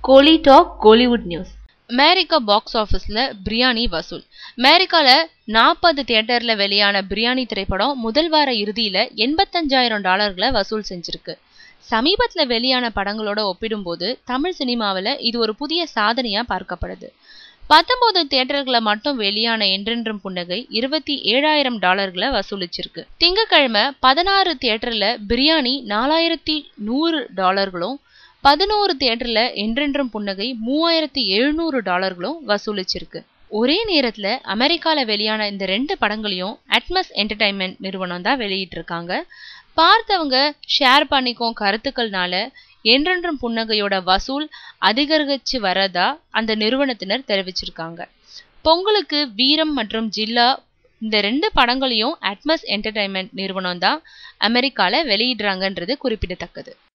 கோலி talk Kollywood news America box ஆஃபீஸில் பிரியாணி வசூல் அமெரிக்காவில் நாற்பது தியேட்டரில் வெளியான பிரியாணி திரைப்படம் முதல் வார இறுதியில் எண்பத்தஞ்சாயிரம் டாலர்களை வசூல் செஞ்சிருக்கு சமீபத்தில் வெளியான படங்களோட ஒப்பிடும்போது தமிழ் சினிமாவில் இது ஒரு புதிய சாதனையாக பார்க்கப்படுது பத்தொன்பது தியேட்டர்களை மட்டும் வெளியான என்றென்றும் புன்னகை இருபத்தி ஏழாயிரம் டாலர்களை வசூலிச்சிருக்கு திங்கக்கிழமை பதினாறு தியேட்டர்ல பிரியாணி நாலாயிரத்தி நூறு டாலர்களும் பதினோரு தியேட்டர்ல என்றென்றும் புன்னகை மூவாயிரத்தி எழுநூறு டாலர்களும் வசூலிச்சிருக்கு ஒரே நேரத்துல அமெரிக்கால வெளியான இந்த ரெண்டு படங்களையும் அட்மஸ் என்டர்டைன்மெண்ட் நிறுவனம் தான் வெளியிட்டிருக்காங்க பார்த்தவங்க ஷேர் பண்ணிக்கும் கருத்துக்கள்னால என்றென்றும் புன்னகையோட வசூல் அதிகரிச்சு வரதா அந்த நிறுவனத்தினர் தெரிவிச்சிருக்காங்க பொங்கலுக்கு வீரம் மற்றும் ஜில்லா இந்த ரெண்டு படங்களையும் அட்மஸ் என்டர்டைன்மெண்ட் நிறுவனம் தான் அமெரிக்கால வெளியிடுறாங்கன்றது குறிப்பிடத்தக்கது